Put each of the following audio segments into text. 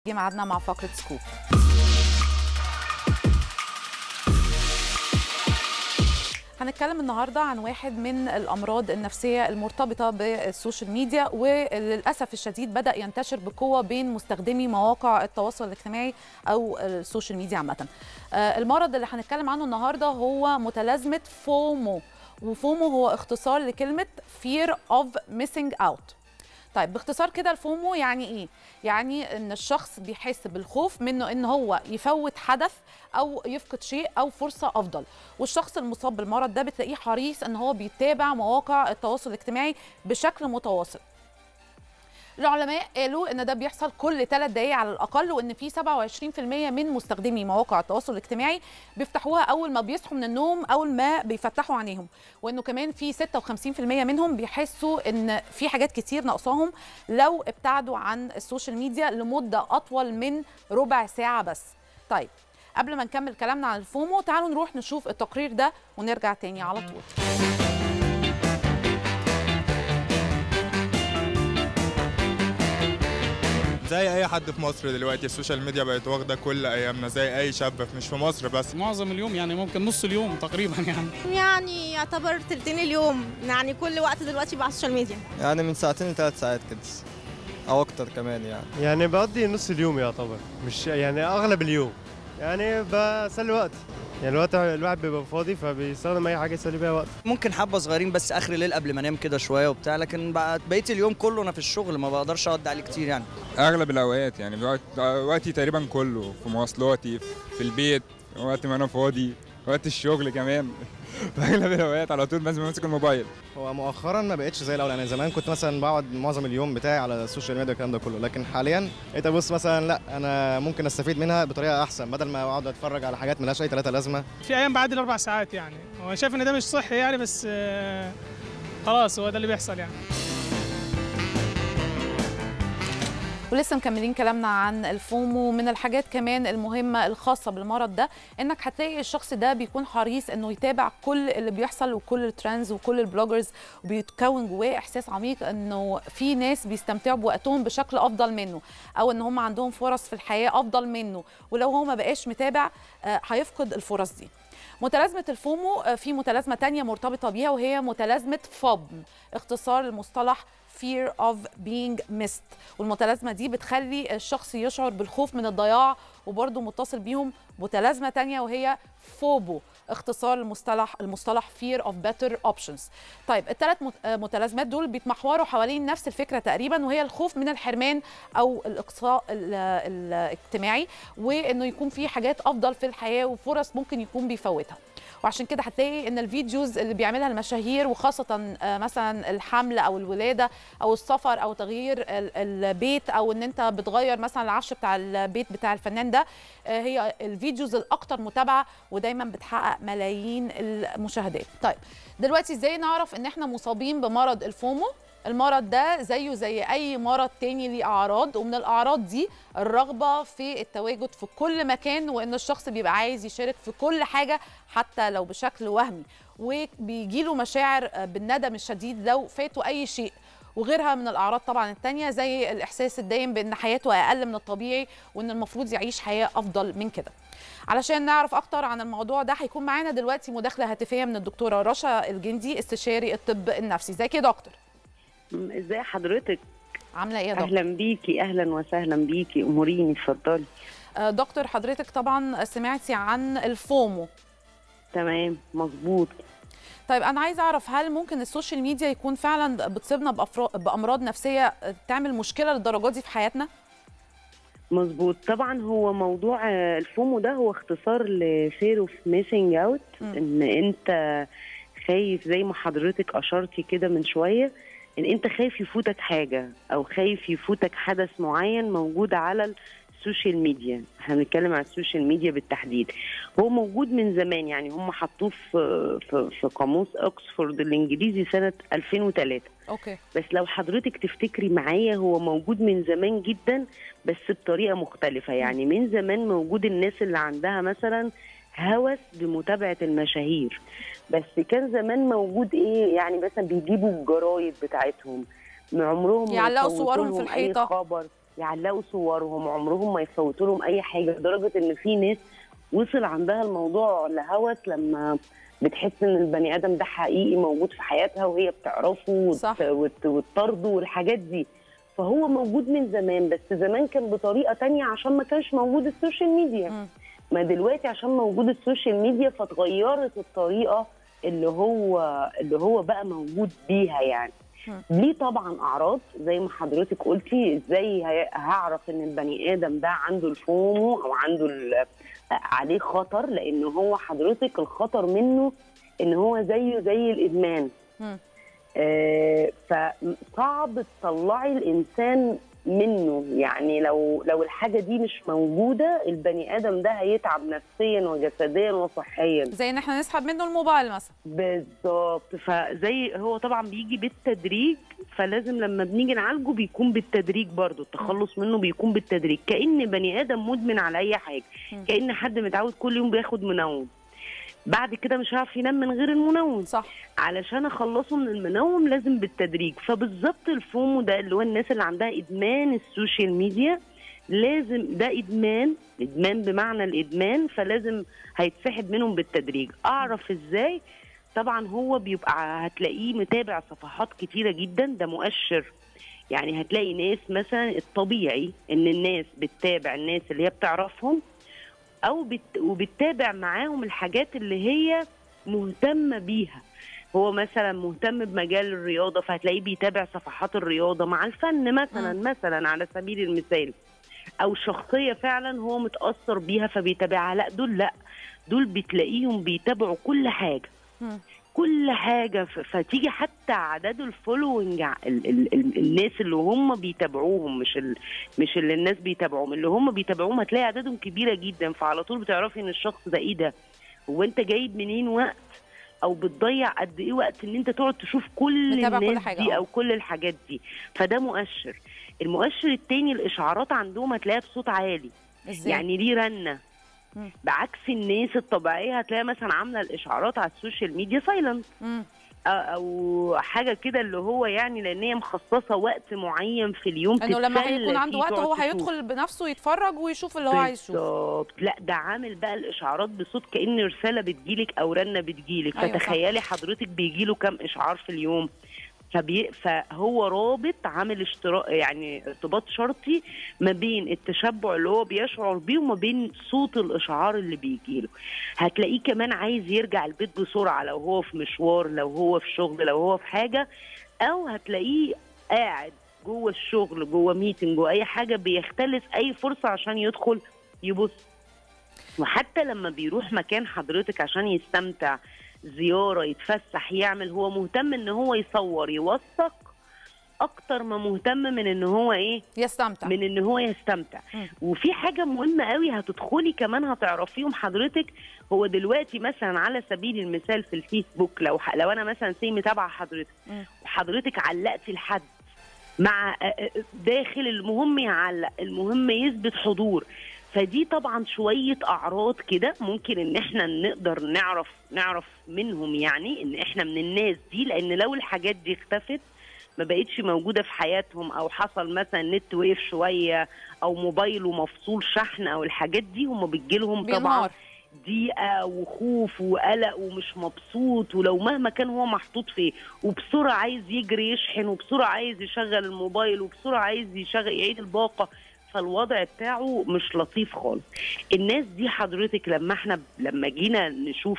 جه ميعادنا مع فقره سكوب هنتكلم النهارده عن واحد من الامراض النفسيه المرتبطه بالسوشيال ميديا وللاسف الشديد بدا ينتشر بقوه بين مستخدمي مواقع التواصل الاجتماعي او السوشيال ميديا عامه. المرض اللي هنتكلم عنه النهارده هو متلازمه فومو وفومو هو اختصار لكلمه fear of missing out. طيب باختصار كده الفومو يعني ايه؟ يعني ان الشخص بيحس بالخوف منه ان هو يفوت حدث او يفقد شيء او فرصه افضل والشخص المصاب بالمرض ده بتلاقيه حريص ان هو بيتابع مواقع التواصل الاجتماعي بشكل متواصل العلماء قالوا ان ده بيحصل كل ثلاث دقائق على الاقل وان في 27% من مستخدمي مواقع التواصل الاجتماعي بيفتحوها اول ما بيصحوا من النوم اول ما بيفتحوا عينيهم وانه كمان في 56% منهم بيحسوا ان في حاجات كتير ناقصاهم لو ابتعدوا عن السوشيال ميديا لمده اطول من ربع ساعه بس طيب قبل ما نكمل كلامنا عن الفومو تعالوا نروح نشوف التقرير ده ونرجع تاني على طول زي اي حد في مصر دلوقتي السوشيال ميديا بقت واخده كل ايامنا زي اي شاب مش في مصر بس معظم اليوم يعني ممكن نص اليوم تقريبا يعني يعني يعتبر تلتين اليوم يعني كل وقت دلوقتي بقى على السوشيال ميديا يعني من ساعتين لثلاث ساعات كده او اكتر كمان يعني يعني بقضي نص اليوم يعتبر مش يعني اغلب اليوم يعني بسلي وقتي يعني الوقت الواحد بيبقى فاضي فبيستخدم اي حاجه يسلي بيها وقت ممكن حبه صغيرين بس اخر الليل قبل ما انام كده شويه وبتاع لكن بقى بقيه اليوم كله انا في الشغل ما بقدرش اقعد عليه كتير يعني اغلب الاوقات يعني وقت وقتي تقريبا كله في مواصلاتي في البيت وقت ما انا فاضي وقت الشغل كمان في اغلب الاوقات على طول لازم امسك الموبايل هو مؤخرا ما بقتش زي الاول يعني زمان كنت مثلا بقعد معظم اليوم بتاعي على السوشيال ميديا والكلام ده كله لكن حاليا بقيت ابص مثلا لا انا ممكن استفيد منها بطريقه احسن بدل ما اقعد اتفرج على حاجات ملهاش اي ثلاثه لازمه في ايام بعد الاربع ساعات يعني هو شايف ان ده مش صحي يعني بس آه، خلاص هو ده اللي بيحصل يعني ولسه مكملين كلامنا عن الفومو من الحاجات كمان المهمة الخاصة بالمرض ده انك هتلاقي الشخص ده بيكون حريص انه يتابع كل اللي بيحصل وكل الترندز وكل البلوجرز وبيتكون جواه احساس عميق انه في ناس بيستمتعوا بوقتهم بشكل افضل منه او ان هم عندهم فرص في الحياة افضل منه ولو هو ما بقاش متابع آه، هيفقد الفرص دي متلازمة الفومو آه، في متلازمة تانية مرتبطة بيها وهي متلازمة فوب اختصار المصطلح fear of being missed والمتلازمة دي بتخلي الشخص يشعر بالخوف من الضياع وبرضه متصل بيهم متلازمة تانية وهي فوبو اختصار المصطلح المصطلح fear of better options طيب الثلاث متلازمات دول بيتمحوروا حوالين نفس الفكرة تقريبا وهي الخوف من الحرمان او الاقصاء ال- الاجتماعي وانه يكون في حاجات افضل في الحياة وفرص ممكن يكون بيفوتها وعشان كده هتلاقي ان الفيديوز اللي بيعملها المشاهير وخاصه آه، مثلا الحمل او الولاده او السفر او تغيير ال- البيت او ان انت بتغير مثلا العفش بتاع البيت بتاع الفنان ده آه، هي الفيديوز الاكثر متابعه ودايما بتحقق ملايين المشاهدات طيب دلوقتي ازاي نعرف ان احنا مصابين بمرض الفومو المرض ده زيه زي اي مرض تاني ليه اعراض ومن الاعراض دي الرغبه في التواجد في كل مكان وان الشخص بيبقى عايز يشارك في كل حاجه حتى لو بشكل وهمي وبيجي له مشاعر بالندم الشديد لو فاته اي شيء وغيرها من الاعراض طبعا التانية زي الاحساس الدايم بان حياته اقل من الطبيعي وان المفروض يعيش حياه افضل من كده علشان نعرف اكتر عن الموضوع ده هيكون معانا دلوقتي مداخله هاتفيه من الدكتوره رشا الجندي استشاري الطب النفسي ازيك يا دكتور ازاي حضرتك عامله ايه يا دكتور اهلا بيكي اهلا وسهلا بيكي اموريني اتفضلي آه، دكتور حضرتك طبعا سمعتي عن الفومو تمام مظبوط طيب انا عايزه اعرف هل ممكن السوشيال ميديا يكون فعلا بتصيبنا بأفرا- بامراض نفسيه تعمل مشكله للدرجات دي في حياتنا مظبوط طبعا هو موضوع آه، الفومو ده هو اختصار لفير اوف ميسنج اوت مم. ان انت خايف زي ما حضرتك اشرتي كده من شويه ان انت خايف يفوتك حاجه او خايف يفوتك حدث معين موجود على السوشيال ميديا احنا بنتكلم على السوشيال ميديا بالتحديد هو موجود من زمان يعني هم حطوه في في, في قاموس اوكسفورد الانجليزي سنه 2003 اوكي بس لو حضرتك تفتكري معايا هو موجود من زمان جدا بس بطريقه مختلفه يعني من زمان موجود الناس اللي عندها مثلا هوس بمتابعه المشاهير بس كان زمان موجود ايه يعني مثلا بيجيبوا الجرايد بتاعتهم عمرهم ما يعلقوا يفوتوا صورهم في لهم أي الحيطة. خبر يعلقوا صورهم عمرهم ما يفوتوا لهم اي حاجه لدرجه ان في ناس وصل عندها الموضوع لهوس لما بتحس ان البني ادم ده حقيقي موجود في حياتها وهي بتعرفه وت- صح. وت- وتطارده والحاجات دي فهو موجود من زمان بس زمان كان بطريقه تانية عشان ما كانش موجود السوشيال ميديا مم. ما دلوقتي عشان موجود السوشيال ميديا فتغيرت الطريقه اللي هو اللي هو بقى موجود بيها يعني مم. ليه طبعا اعراض زي ما حضرتك قلتي ازاي هي- هعرف ان البني ادم ده عنده الفومو او عنده ال- عليه خطر لان هو حضرتك الخطر منه ان هو زيه زي الادمان مم. آه، فصعب تطلعي الانسان منه يعني لو لو الحاجه دي مش موجوده البني ادم ده هيتعب نفسيا وجسديا وصحيا زي ان احنا نسحب منه الموبايل مثلا بالظبط فزي هو طبعا بيجي بالتدريج فلازم لما بنيجي نعالجه بيكون بالتدريج برضه التخلص منه بيكون بالتدريج كأن بني آدم مدمن على أي حاجة مم. كأن حد متعود كل يوم بياخد منوم بعد كده مش هيعرف ينام من غير المنوم صح علشان اخلصه من المنوم لازم بالتدريج فبالظبط الفومو ده اللي هو الناس اللي عندها ادمان السوشيال ميديا لازم ده ادمان ادمان بمعنى الادمان فلازم هيتسحب منهم بالتدريج اعرف ازاي طبعا هو بيبقى هتلاقيه متابع صفحات كتيره جدا ده مؤشر يعني هتلاقي ناس مثلا الطبيعي ان الناس بتتابع الناس اللي هي بتعرفهم او بت... وبتتابع معاهم الحاجات اللي هي مهتمه بيها هو مثلا مهتم بمجال الرياضه فهتلاقيه بيتابع صفحات الرياضه مع الفن مثلا مم. مثلا على سبيل المثال او شخصيه فعلا هو متاثر بيها فبيتابعها لا دول لا دول بتلاقيهم بيتابعوا كل حاجه مم. كل حاجه ف- فتيجي حتى اعداد الفولوينج ال ال ال الناس اللي هم بيتابعوهم مش ال مش اللي الناس بيتابعوهم اللي هم بيتابعوهم هتلاقي اعدادهم كبيره جدا فعلى طول بتعرفي ان الشخص ده ايه ده هو انت جايب منين وقت او بتضيع قد ايه وقت ان انت تقعد تشوف كل متابع كل الناس حاجة، دي آه. او كل الحاجات دي فده مؤشر المؤشر التاني الاشعارات عندهم هتلاقيها بصوت عالي ازاي يعني ليه رنه مم. بعكس الناس الطبيعيه هتلاقي مثلا عامله الاشعارات على السوشيال ميديا سايلنت مم. او حاجه كده اللي هو يعني لان هي مخصصه وقت معين في اليوم انه لما تتسلى هيكون عنده فيه وقت تقعد هو تشوف. هيدخل بنفسه يتفرج ويشوف اللي هو عايز يشوفه بالظبط لا ده عامل بقى الاشعارات بصوت كان رساله بتجيلك او رنه بتجيلك أيوة صح. فتخيلي حضرتك بيجيله كام اشعار في اليوم فبي... فهو رابط عامل اشتراك يعني ارتباط شرطي ما بين التشبع اللي هو بيشعر بيه وما بين صوت الاشعار اللي بيجيله هتلاقيه كمان عايز يرجع البيت بسرعه لو هو في مشوار لو هو في شغل لو هو في حاجه او هتلاقيه قاعد جوه الشغل جوه ميتنج جوه اي حاجه بيختلس اي فرصه عشان يدخل يبص وحتى لما بيروح مكان حضرتك عشان يستمتع زياره يتفسح يعمل هو مهتم ان هو يصور يوثق اكتر ما مهتم من ان هو ايه يستمتع من ان هو يستمتع مم. وفي حاجه مهمه قوي هتدخلي كمان هتعرفيهم حضرتك هو دلوقتي مثلا على سبيل المثال في الفيسبوك لو ح... لو انا مثلا سي متابعه حضرتك مم. وحضرتك علقتي لحد مع داخل المهم يعلق المهم يثبت حضور فدي طبعا شويه اعراض كده ممكن ان احنا نقدر نعرف نعرف منهم يعني ان احنا من الناس دي لان لو الحاجات دي اختفت ما بقتش موجوده في حياتهم او حصل مثلا النت وقف شويه او موبايله مفصول شحن او الحاجات دي هم بتجيلهم طبعا بينهار ضيقه وخوف وقلق ومش مبسوط ولو مهما كان هو محطوط فيه وبسرعه عايز يجري يشحن وبسرعه عايز يشغل الموبايل وبسرعه عايز يشغل يعيد الباقه فالوضع بتاعه مش لطيف خالص الناس دي حضرتك لما احنا لما جينا نشوف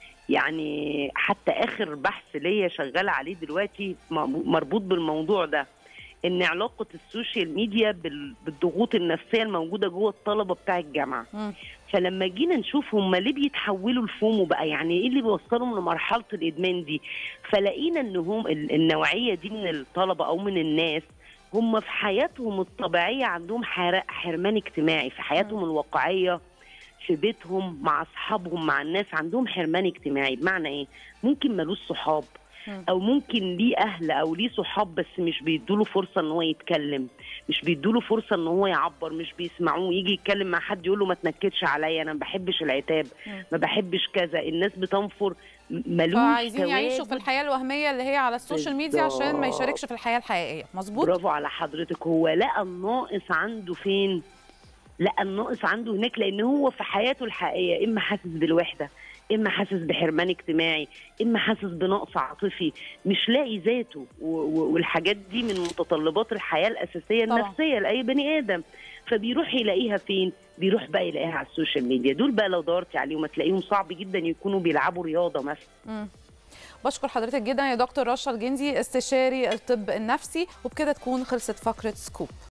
يعني حتى اخر بحث ليا شغاله عليه دلوقتي م- مربوط بالموضوع ده ان علاقه السوشيال ميديا بال- بالضغوط النفسيه الموجوده جوه الطلبه بتاع الجامعه مم. فلما جينا نشوف هم ليه بيتحولوا لفومو بقى يعني ايه اللي بيوصلهم لمرحله الادمان دي فلقينا ان هم ال- النوعيه دي من الطلبه او من الناس هم في حياتهم الطبيعيه عندهم حر- حرمان اجتماعي في حياتهم الواقعيه في بيتهم مع اصحابهم مع الناس عندهم حرمان اجتماعي بمعنى ايه ممكن ملوش صحاب مم. او ممكن ليه اهل او ليه صحاب بس مش بيدوله فرصه ان هو يتكلم مش بيدوله فرصه ان هو يعبر مش بيسمعوه يجي يتكلم مع حد يقول له ما تنكدش عليا انا ما بحبش العتاب مم. ما بحبش كذا الناس بتنفر م- ملوش فعايزين يعيشوا في تواجد. الحياه الوهميه اللي هي على السوشيال ميديا عشان ما يشاركش في الحياه الحقيقيه مظبوط برافو على حضرتك هو لقى الناقص عنده فين لقى الناقص عنده هناك لان هو في حياته الحقيقيه اما حاسس بالوحده اما حاسس بحرمان اجتماعي اما حاسس بنقص عاطفي مش لاقي ذاته و- و- والحاجات دي من متطلبات الحياه الاساسيه طبعا. النفسيه لاي بني ادم فبيروح يلاقيها فين بيروح بقى يلاقيها على السوشيال ميديا دول بقى لو دورتي عليهم هتلاقيهم صعب جدا يكونوا بيلعبوا رياضه مثلا مم. بشكر حضرتك جدا يا دكتور رشا الجندي استشاري الطب النفسي وبكده تكون خلصت فقره سكوب